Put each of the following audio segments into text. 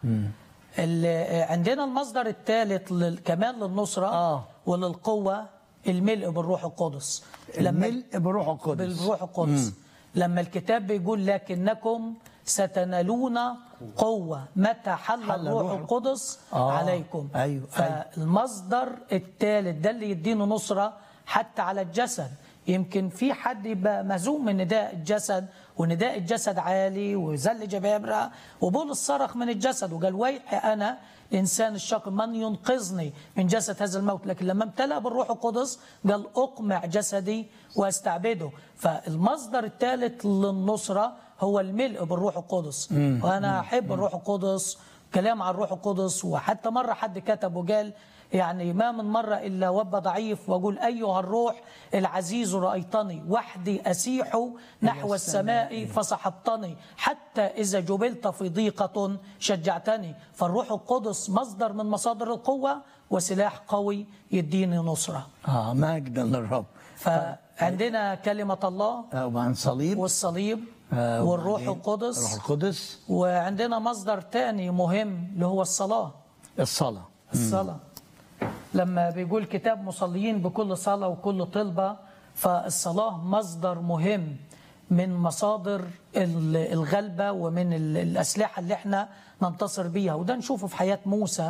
ال- عندنا المصدر الثالث لل- كمان للنصرة آه. وللقوة الملء بالروح القدس لما الملء بروح القدس بالروح القدس لما الكتاب بيقول لكنكم ستنالون قوة متى حل, حل الروح الروح. القدس آه. عليكم أيوه، أيوه. فالمصدر الثالث ده اللي يدينا نصرة حتى على الجسد يمكن في حد يبقى مهزوم من نداء الجسد ونداء الجسد عالي وذل جبابرة وبولس صرخ من الجسد وقال ويح أنا الإنسان الشاق من ينقذني من جسد هذا الموت لكن لما امتلأ بالروح القدس قال أقمع جسدي وأستعبده فالمصدر الثالث للنصرة هو الملء بالروح القدس وأنا أحب الروح القدس كلام عن الروح القدس وحتى مرة حد كتب وقال يعني ما من مرة إلا وب ضعيف وأقول أيها الروح العزيز رأيتني وحدي أسيح نحو السماء فسحبتني حتى إذا جبلت في ضيقة شجعتني فالروح القدس مصدر من مصادر القوة وسلاح قوي يديني نصرة اه مجدا للرب فعندنا كلمة الله آه، وعن صليب والصليب آه، والروح وبعدين القدس الروح القدس وعندنا مصدر تاني مهم اللي هو الصلاة الصلاه الصلاة لما بيقول كتاب مصلين بكل صلاة وكل طلبة فالصلاة مصدر مهم من مصادر ال- الغلبة ومن ال- الأسلحة اللي احنا ننتصر بيها وده نشوفه في حياة موسى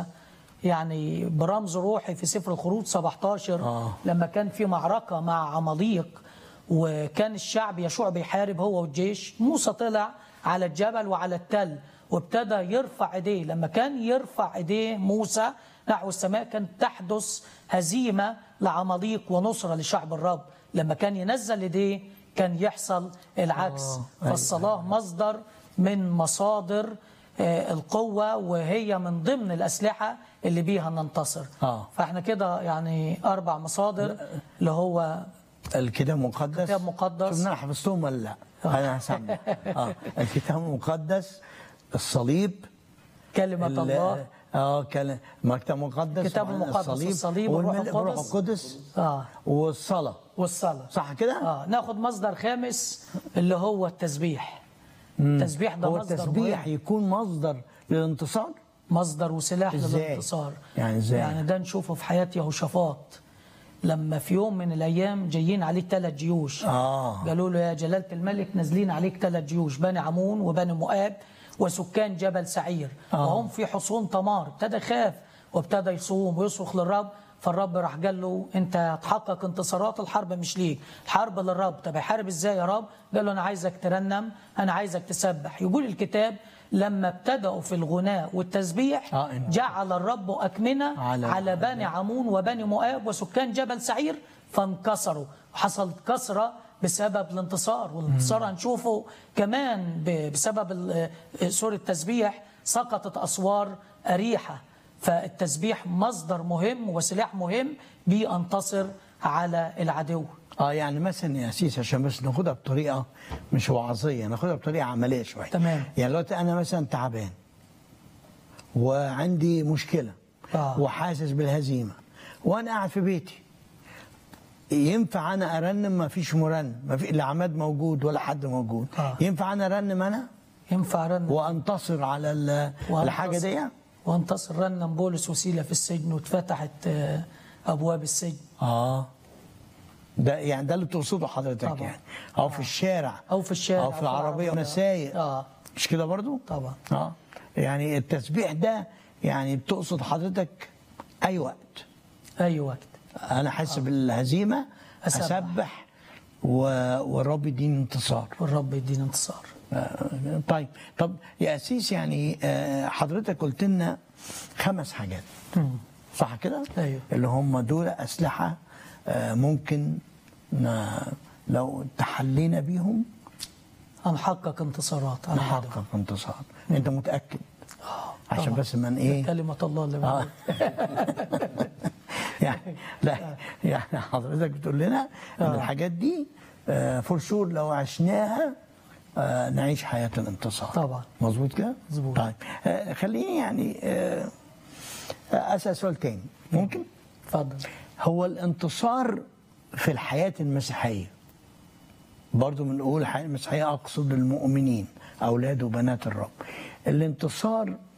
يعني برمز روحي في سفر الخروج 17 آه. لما كان في معركة مع عماليق وكان الشعب يشوع بيحارب هو والجيش موسى طلع على الجبل وعلى التل وابتدى يرفع ايديه لما كان يرفع ايديه موسى نحو السماء كانت تحدث هزيمة لعماليق ونصرة لشعب الرب لما كان ينزل ايديه كان يحصل العكس آه، فالصلاة مصدر من مصادر آه، القوة وهي من ضمن الأسلحة اللي بيها ننتصر آه. فاحنا كده يعني أربع مصادر اللي هو الكتاب المقدس كتاب مقدس. شوف انا حفظتهم ولا لا انا هسمع اه الكتاب المقدس الصليب كلمة ال- الله اه كلام الكتاب المقدس الكتاب وبعدين المقدس، الصليب والروح والملء بالروح القدس. القدس آه. والصلاه والصلاة صح كده؟ اه ناخد مصدر خامس اللي هو التسبيح التسبيح ده هو مصدر التسبيح مهم. يكون مصدر للانتصار مصدر وسلاح إزاي؟ للانتصار يعني إزاي؟ يعني ده نشوفه في حياة يهوشافاط لما في يوم من الأيام جايين عليك ثلاث جيوش آه. قالوا له يا جلالة الملك نازلين عليك ثلاث جيوش بني عمون وبني مؤاب وسكان جبل سعير آه. وهم في حصون تمار ابتدى خاف وابتدى يصوم ويصرخ للرب فالرب راح قال له انت هتحقق انتصارات الحرب مش ليك الحرب للرب طب هيحارب ازاي يا رب قال له انا عايزك ترنم انا عايزك تسبح يقول الكتاب لما ابتدأوا في الغناء والتسبيح آه، إن- جعل الرب أكمنة على- على بني عمون وبني مؤاب وسكان جبل سعير فانكسروا وحصلت كسرة بسبب الانتصار والانتصار هنشوفه كمان ب- بسبب ال- سورة التسبيح سقطت أسوار أريحة فالتسبيح مصدر مهم وسلاح مهم بينتصر على العدو اه يعني مثلا يا سيس عشان بس ناخدها بطريقه مش وعظيه ناخدها بطريقه عمليه شويه تمام. يعني دلوقتي انا مثلا تعبان وعندي مشكله آه. وحاسس بالهزيمه وانا قاعد في بيتي ينفع انا ارنم ما فيش مرنم ما في لا عماد موجود ولا حد موجود آه. ينفع انا ارنم انا ينفع رنم وانتصر على ال- الحاجه دي وانتصر رنم بولس وسيلة في السجن واتفتحت آه، أبواب السجن اه ده يعني ده اللي تقصده حضرتك طبعا. يعني او في الشارع أو في الشارع او في العربيه وانا سايق آه. مش كده برضو طبعا. اه يعني التسبيح ده يعني بتقصد حضرتك اي وقت أي وقت انا حاسس بالهزيمه أسبح. اسبح و... والرب يديني انتصار والرب يدينا انتصار آه، طيب طب يا اسيس يعني آه، حضرتك قلت لنا خمس حاجات صح كده؟ أيوه. اللي هم دول اسلحه آه، ممكن ن- لو تحلينا بيهم هنحقق انتصارات على العدو نحقق انتصار انت متاكد عشان طبعا. بس من ايه كلمة الله اللي آه. موجودة. يعني لا يعني حضرتك بتقول لنا ان آه. الحاجات دي فور شور لو عشناها آه، نعيش حياه الانتصار طبعا. مظبوط كده؟ مظبوط. طيب آه، خليني يعني آه، آه، اسال سؤال تاني ممكن؟ اتفضل هو الانتصار في الحياه المسيحيه برضو بنقول الحياه المسيحيه اقصد المؤمنين اولاد وبنات الرب الانتصار